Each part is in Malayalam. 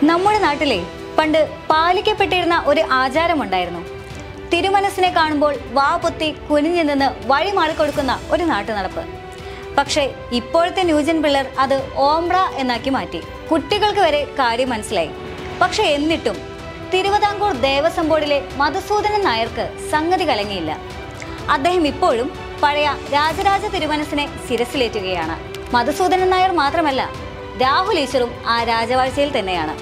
നമ്മുടെ നാട്ടിലെ പണ്ട് പാലിക്കപ്പെട്ടിരുന്ന ഒരു ആചാരമുണ്ടായിരുന്നു തിരുമനസിനെ കാണുമ്പോൾ വാ പൊത്തി കുനിഞ്ഞു നിന്ന് വഴി മാറിക്കൊടുക്കുന്ന ഒരു നാട്ടുനടപ്പ് പക്ഷേ ഇപ്പോഴത്തെ ന്യൂജൻ പിള്ളേർ അത് ഓംബ്ര എന്നാക്കി മാറ്റി കുട്ടികൾക്ക് വരെ കാര്യം മനസ്സിലായി പക്ഷെ എന്നിട്ടും തിരുവിതാംകൂർ ദേവസ്വം ബോർഡിലെ മധുസൂദനൻ നായർക്ക് സംഗതി കലങ്ങിയില്ല അദ്ദേഹം ഇപ്പോഴും പഴയ രാജരാജ തിരുമനസിനെ ശിരസിലേറ്റുകയാണ് മധുസൂദനൻ നായർ മാത്രമല്ല രാഹുൽ ഈശ്വറും ആ രാജവാഴ്ചയിൽ തന്നെയാണ്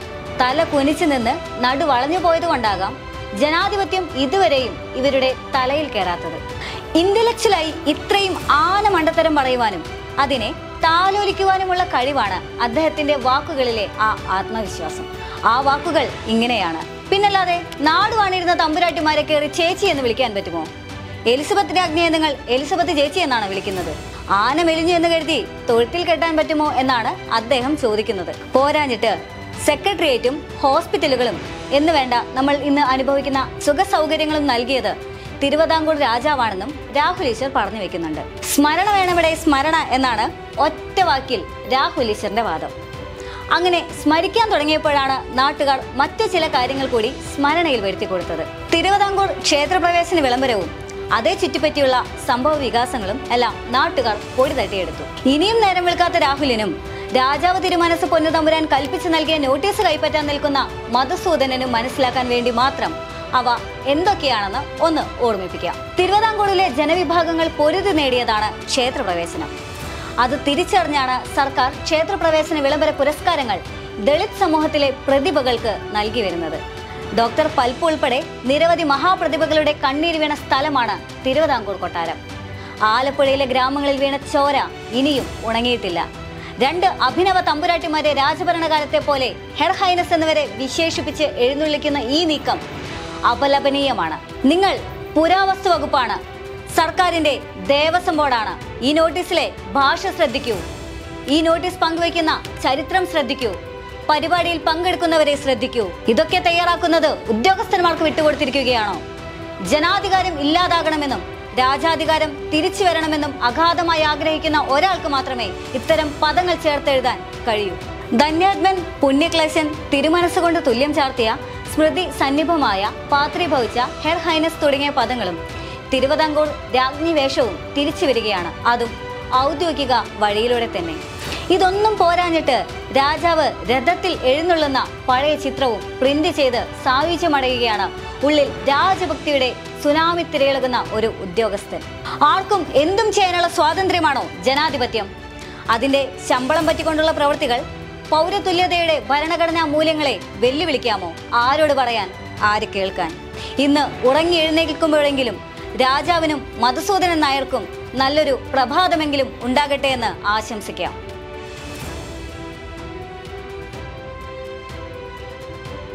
തല കുനിച്ചു നിന്ന് നടു വളഞ്ഞു പോയത് കൊണ്ടാകാം ജനാധിപത്യം ഇതുവരെയും ഇവരുടെ തലയിൽ കയറാത്തത് ഇന്റലക്ച്വലായി ഇത്രയും ആന മണ്ടത്തരം പറയുവാനും അതിനെ താലോലിക്കുവാനുമുള്ള കഴിവാണ് അദ്ദേഹത്തിന്റെ വാക്കുകളിലെ ആ ആത്മവിശ്വാസം ആ വാക്കുകൾ ഇങ്ങനെയാണ് പിന്നല്ലാതെ നാട് വാണിരുന്ന തമ്പുരാട്ടിമാരെ കയറി ചേച്ചി എന്ന് വിളിക്കാൻ പറ്റുമോ എലിസബത്ത് രാജ്ഞിയെ നിങ്ങൾ എലിസബത്ത് ചേച്ചി എന്നാണ് വിളിക്കുന്നത് ആന മെലിഞ്ഞു എന്ന് കരുതി തൊഴുത്തിൽ കെട്ടാൻ പറ്റുമോ എന്നാണ് അദ്ദേഹം ചോദിക്കുന്നത് പോരാഞ്ഞിട്ട് സെക്രട്ടേറിയറ്റും ഹോസ്പിറ്റലുകളും എന്ന് വേണ്ട നമ്മൾ ഇന്ന് അനുഭവിക്കുന്ന സുഖ സൗകര്യങ്ങളും നൽകിയത് തിരുവിതാംകൂർ രാജാവാണെന്നും രാഹുൽ ഈശ്വർ പറഞ്ഞു വെക്കുന്നുണ്ട് സ്മരണ വേണമിടെ സ്മരണ എന്നാണ് ഒറ്റ വാക്കിൽ രാഹുൽ ഈശ്വറിന്റെ വാദം അങ്ങനെ സ്മരിക്കാൻ തുടങ്ങിയപ്പോഴാണ് നാട്ടുകാർ മറ്റു ചില കാര്യങ്ങൾ കൂടി സ്മരണയിൽ വരുത്തി കൊടുത്തത് തിരുവിതാംകൂർ ക്ഷേത്രപ്രവേശന വിളംബരവും അതേ ചുറ്റിപ്പറ്റിയുള്ള സംഭവ വികാസങ്ങളും എല്ലാം നാട്ടുകാർ പൊടി തട്ടിയെടുത്തു ഇനിയും നേരം വിൽക്കാത്ത രാഹുലിനും രാജാവ് തിരുമനസ് പൊന്നു തമ്പുരാൻ കൽപ്പിച്ചു നൽകിയ നോട്ടീസ് കൈപ്പറ്റാൻ നിൽക്കുന്ന മധുസൂദനനും മനസ്സിലാക്കാൻ വേണ്ടി മാത്രം അവ എന്തൊക്കെയാണെന്ന് ഒന്ന് ഓർമ്മിപ്പിക്കാം തിരുവിതാംകൂറിലെ ജനവിഭാഗങ്ങൾ പൊരുതി നേടിയതാണ് ക്ഷേത്രപ്രവേശനം അത് തിരിച്ചറിഞ്ഞാണ് സർക്കാർ ക്ഷേത്രപ്രവേശന വിളംബര പുരസ്കാരങ്ങൾ ദളിത് സമൂഹത്തിലെ പ്രതിഭകൾക്ക് നൽകി വരുന്നത് ഡോക്ടർ പൽപ്പ് ഉൾപ്പെടെ നിരവധി മഹാപ്രതിഭകളുടെ കണ്ണീര് വീണ സ്ഥലമാണ് തിരുവിതാംകൂർ കൊട്ടാരം ആലപ്പുഴയിലെ ഗ്രാമങ്ങളിൽ വീണ ചോര ഇനിയും ഉണങ്ങിയിട്ടില്ല രണ്ട് അഭിനവ തമ്പുരാട്ടിമാരെ രാജഭരണകാലത്തെ പോലെ ഹെർ ഹൈനസ് എന്നിവരെ വിശേഷിപ്പിച്ച് എഴുന്നള്ളിക്കുന്ന ഈ നീക്കം അപലപനീയമാണ് നിങ്ങൾ പുരാവസ്തു വകുപ്പാണ് സർക്കാരിന്റെ ദേവസ്വം ബോർഡാണ് ഈ നോട്ടീസിലെ ഭാഷ ശ്രദ്ധിക്കൂ ഈ നോട്ടീസ് പങ്കുവയ്ക്കുന്ന ചരിത്രം ശ്രദ്ധിക്കൂ പരിപാടിയിൽ പങ്കെടുക്കുന്നവരെ ശ്രദ്ധിക്കൂ ഇതൊക്കെ തയ്യാറാക്കുന്നത് ഉദ്യോഗസ്ഥന്മാർക്ക് വിട്ടുകൊടുത്തിരിക്കുകയാണോ ജനാധികാരം ഇല്ലാതാകണമെന്നും രാജാധികാരം തിരിച്ചു വരണമെന്നും അഗാധമായി ആഗ്രഹിക്കുന്ന ഒരാൾക്ക് മാത്രമേ ഇത്തരം പദങ്ങൾ ചേർത്തെഴുതാൻ കഴിയൂ ധന്യാത്മൻ പുണ്യക്ലേശൻ തിരുമനസ്സുകൊണ്ട് തുല്യം ചാർത്തിയ സ്മൃതി സന്നിഭമായ പാത്രീഭവിച്ച ഹെർ ഹൈനസ് തുടങ്ങിയ പദങ്ങളും തിരുവിതാംകൂർ രാജ്ഞി വേഷവും തിരിച്ചു വരികയാണ് അതും ഔദ്യോഗിക വഴിയിലൂടെ തന്നെ ഇതൊന്നും പോരാഞ്ഞിട്ട് രാജാവ് രഥത്തിൽ എഴുന്നള്ളുന്ന പഴയ ചിത്രവും പ്രിന്റ് ചെയ്ത് സായുജ്യമടയുകയാണ് ഉള്ളിൽ രാജഭക്തിയുടെ സുനാമി തിരയിളകുന്ന ഒരു ഉദ്യോഗസ്ഥൻ ആർക്കും എന്തും ചെയ്യാനുള്ള സ്വാതന്ത്ര്യമാണോ ജനാധിപത്യം അതിന്റെ ശമ്പളം പറ്റിക്കൊണ്ടുള്ള പ്രവൃത്തികൾ പൗരതുല്യതയുടെ ഭരണഘടനാ മൂല്യങ്ങളെ വെല്ലുവിളിക്കാമോ ആരോട് പറയാൻ ആര് കേൾക്കാൻ ഇന്ന് ഉറങ്ങി എഴുന്നേൽക്കുമ്പോഴെങ്കിലും രാജാവിനും മധുസൂദനൻ നായർക്കും നല്ലൊരു പ്രഭാതമെങ്കിലും ഉണ്ടാകട്ടെ എന്ന് ആശംസിക്കാം